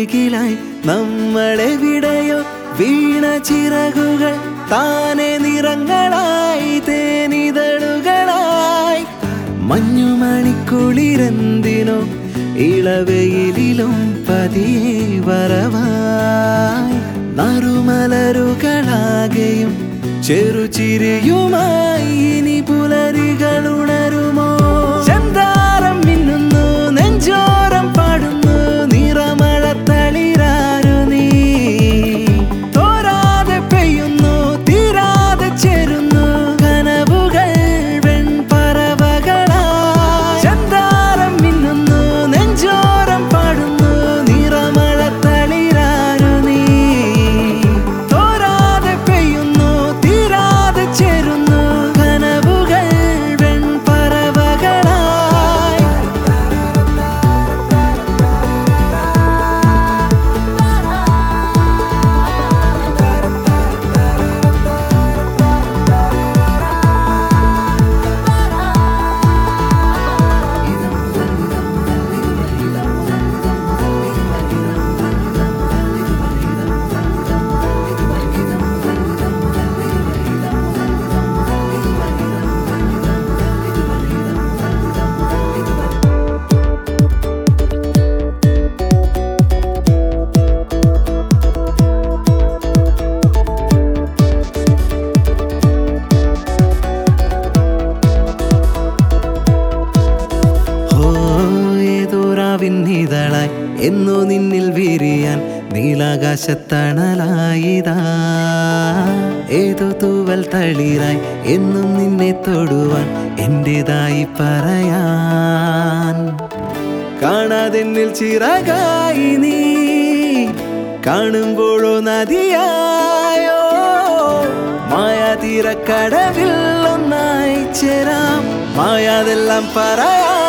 അരികിലായി നമ്മളെവിടെയോ വീണ ചിറകുകൾ താനെ നിറങ്ങളായി തേനിതളുകളായി മഞ്ഞുമണിക്കുളിരെന്തിനോ ഇളവെയിലും പതിയെ വരവായി നറുമലരുകളാകെയും ചെറുചിരിയുമായി ഇനി പുലരികൾ ഉണരുമോ ചന്താരം മിന്നുന്നു നെഞ്ചോരം പാടുന്നു നിറമഴ തളിരാരു നീ തോരാതെ പെയ്യുന്നു തീരാതെ ചേരുന്നു കനവുകൾ വെൺപറവകളായി ചന്താരം മിന്നുന്നു നെഞ്ചോരം പാടുന്നു നിറമഴ തളിരാരു നീ തോരാതെ പെയ്യുന്നു തീരാതെ ചേരുന്നു കനവുകൾ വെൺപറവകളായി ഓ ഏതോരാവിന്നിതളായി എന്നോ നിന്നിൽ വിരിയാൻ നീലാകാശത്തണലായിതാ ഏതോ തൂവൽ തളിരായി എന്നും നിന്നെ തൊടുവാൻ എന്റേതായി പറയാൻ കാണാതെന്നിൽ ചിറകായി നീ കാണുമ്പോഴോ നദിയായോ മായാതീരക്കടവിൽ ഒന്നായി ചേരാം മായാതെല്ലാം പറയാം